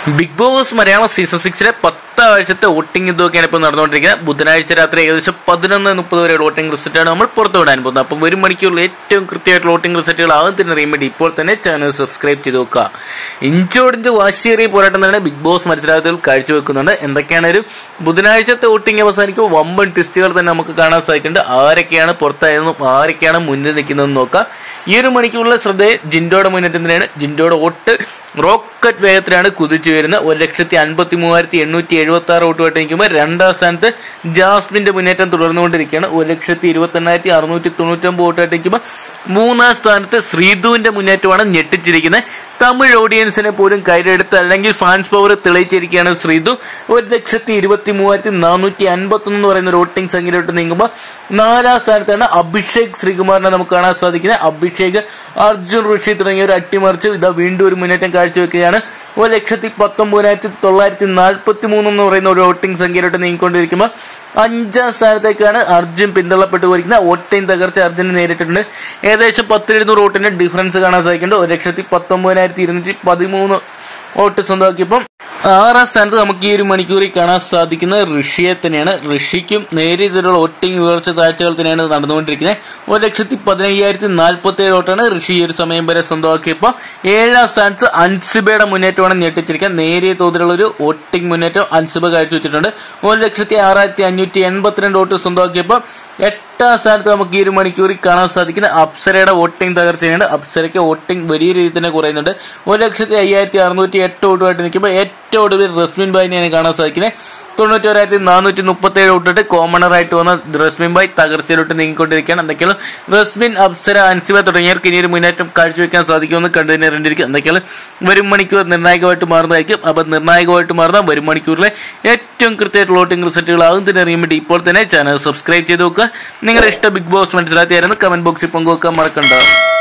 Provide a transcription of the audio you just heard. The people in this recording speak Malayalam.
ബിഗ് ബോസ് മലയാളം സീസൺ സിക്സിലെ പത്താഴ്ചത്തെ വോട്ടിംഗ് ഇതൊക്കെയാണ് ഇപ്പോൾ നടന്നുകൊണ്ടിരിക്കുന്നത് ബുധനാഴ്ച രാത്രി ഏകദേശം പതിനൊന്ന് മുപ്പത് വരെ വോട്ടിംഗ് റിസൾട്ടാണ് നമ്മൾ പുറത്തു വിടാൻ പോകുന്നത് അപ്പം ഒരു മണിക്കൂറിൽ ഏറ്റവും കൃത്യമായിട്ടുള്ള വോട്ടിംഗ് റിസൾട്ടുകൾ ആദ്യം തന്നെ അറിയാൻ വേണ്ടി ഇപ്പോൾ തന്നെ ചാനൽ സബ്സ്ക്രൈബ് ചെയ്ത് നോക്കുക ഇഞ്ചോടിഞ്ച് വാശിയേറിയ പോരാട്ടം തന്നെ ബിഗ് ബോസ് മത്സരാർത്ഥികൾ കാഴ്ചവെക്കുന്നുണ്ട് എന്തൊക്കെയാണ് ഒരു ബുധനാഴ്ചത്തെ വോട്ടിംഗ് അവസാനിക്കും വമ്പൻ ടെസ്റ്റുകൾ തന്നെ നമുക്ക് കാണാൻ സാധിക്കുന്നുണ്ട് ആരൊക്കെയാണ് പുറത്തായതെന്നും ആരൊക്കെയാണ് മുന്നിൽ നിൽക്കുന്നതെന്ന് നോക്കാം ഈ ഒരു മണിക്കൂറിലെ ശ്രദ്ധയെ ജിൻഡോയുടെ മുന്നേറ്റത്തിനാണ് ജിൻഡോയുടെ വോട്ട് റോക്കറ്റ് വേഗത്തിലാണ് കുതിച്ചു വരുന്നത് ഒരു ലക്ഷത്തി അൻപത്തി മൂവായിരത്തി എണ്ണൂറ്റി എഴുപത്തി ആറ് വോട്ടുമായിട്ട് നിൽക്കുമ്പോൾ രണ്ടാം സ്ഥാനത്ത് ജാസ്മിന്റെ മുന്നേറ്റം തുടർന്നുകൊണ്ടിരിക്കുകയാണ് ഒരു ലക്ഷത്തി ഇരുപത്തി എണ്ണായിരത്തി അറുന്നൂറ്റി തൊണ്ണൂറ്റൊമ്പത് വോട്ടുമായിട്ട് നിൽക്കുമ്പോൾ മൂന്നാം സ്ഥാനത്ത് ശ്രീധുവിന്റെ മുന്നേറ്റമാണ് ഞെട്ടിച്ചിരിക്കുന്നത് തമിഴ് ഓഡിയൻസിനെ പോലും കയ്യിലെടുത്ത് അല്ലെങ്കിൽ ഫാൻസ് പവർ തെളിയിച്ചിരിക്കുകയാണ് ശ്രീധു ഒരു ലക്ഷത്തി ഇരുപത്തി മൂവായിരത്തി നാനൂറ്റി അൻപത്തി ഒന്ന് പറയുന്ന ഒരു വോട്ടിംഗ് സംഖ്യയിലോട്ട് നീങ്ങുമ്പോൾ നാലാം സ്ഥാനത്താണ് അഭിഷേക് ശ്രീകുമാറിനെ നമുക്ക് കാണാൻ സാധിക്കുന്നത് അഭിഷേക് അർജുൻ ഋഷി തുടങ്ങിയവർ അട്ടിമറിച്ച് ഇതാ വീണ്ടും ഒരു മുന്നേറ്റം കാഴ്ചവെക്കുകയാണ് ഒരു ലക്ഷത്തി പത്തൊമ്പതിനായിരത്തി തൊള്ളായിരത്തി നാൽപ്പത്തി മൂന്ന് എന്ന് പറയുന്ന ഒരു വോട്ടിംഗ് സംഖ്യയിലോട്ട് നീങ്ങിക്കൊണ്ടിരിക്കുമ്പോൾ അഞ്ചാം സ്ഥാനത്തേക്കാണ് അർജുൻ പിന്തള്ളപ്പെട്ടു പോയിരിക്കുന്നത് വോട്ടിംഗ് തകർച്ച അർജുന് നേരിട്ടിട്ടുണ്ട് ഏകദേശം പത്തിരുന്നൂറ് വോട്ടിന്റെ ഡിഫറൻസ് കാണാൻ സാധിക്കുന്നുണ്ട് ഒരു ലക്ഷത്തി പത്തൊമ്പതിനായിരത്തി ഇരുന്നൂറ്റി പതിമൂന്ന് വോട്ട് സ്വന്തമാക്കിയപ്പം ആറാം സ്ഥാനത്ത് നമുക്ക് ഈ ഒരു മണിക്കൂറിൽ കാണാൻ സാധിക്കുന്നത് ഋഷിയെ തന്നെയാണ് ഋഷിക്കും നേരിയ രീതിയിലുള്ള വോട്ടിംഗ് ഉയർച്ച താഴ്ചകൾ തന്നെയാണ് നടന്നുകൊണ്ടിരിക്കുന്നത് ഒരു ലക്ഷത്തി പതിനയ്യായിരത്തി നാൽപ്പത്തി ഏഴ് വോട്ടാണ് ഋഷി ഈ ഒരു സമയം വരെ സ്വന്തമാക്കിയപ്പോൾ ഏഴാം സ്ഥാനത്ത് അൻസിബയുടെ മുന്നേറ്റമാണ് ഞെട്ടിച്ചിരിക്കുക നേരിയ തോതിലുള്ള ഒരു വോട്ടിംഗ് മുന്നേറ്റം അൻസിബ കാഴ്ചവെച്ചിട്ടുണ്ട് ഒരു ലക്ഷത്തി ആറായിരത്തി അഞ്ഞൂറ്റി എൺപത്തിരണ്ട് വോട്ട് സ്വന്തമാക്കിയപ്പോൾ എട്ടാം സ്ഥാനത്ത് നമുക്ക് ഈ ഒരു മണിക്കൂറിൽ കാണാൻ സാധിക്കുന്ന അപ്സരയുടെ വോട്ടിംഗ് തകർച്ചയാണ് അപ്സരയ്ക്ക് വോട്ടിംഗ് വലിയ രീതിയിൽ തന്നെ കുറയുന്നുണ്ട് ഒരു ലക്ഷത്തി അയ്യായിരത്തി അറുന്നൂറ്റി എട്ട് വോട്ടുമായിട്ട് നിൽക്കുമ്പോൾ ഏറ്റവും ഒടുവിൽ റസ്മിൻ ബായിനെയാണ് കാണാൻ സാധിക്കുന്നത് തൊണ്ണൂറ്റോരായിരത്തി നാനൂറ്റി മുപ്പത്തി ഏഴ് വിട്ടിട്ട് കോമണർ ആയിട്ട് വന്ന റസ്മിൻ ബായ് തകർച്ചയിലോട്ട് നീങ്ങിക്കൊണ്ടിരിക്കുകയാണ് എന്തൊക്കെയാണ് റസ്മിൻ അപ്സര അൻസിബ തുടങ്ങിയവർക്ക് ഇനി ഒരു മുന്നേറ്റം കാഴ്ചവെക്കാൻ സാധിക്കുമെന്ന് കണ്ടുതന്നെറിഞ്ഞിരിക്കും എന്തൊക്കെയാണ് വരും മണിക്കൂർ നിർണായകമായിട്ട് മാറുന്നതായിരിക്കും അപ്പം നിർണായകമായിട്ട് മാറുന്ന വരും മണിക്കൂറിലെ ഏറ്റവും കൃത്യമായിട്ടുള്ള വോട്ടിംഗ് റിസൾട്ടുകൾ ആകും തന്നെ അറിയാൻ വേണ്ടി ഇപ്പോൾ തന്നെ ചാനൽ സബ്സ്ക്രൈബ് ചെയ്ത് നോക്കുക നിങ്ങളുടെ ഇഷ്ട ബിഗ് ബോസ് മനസ്സിലാക്കിയായിരുന്നു കമന്റ് ബോക്സിൽ പങ്കുവെക്കാൻ മറക്കണ്ട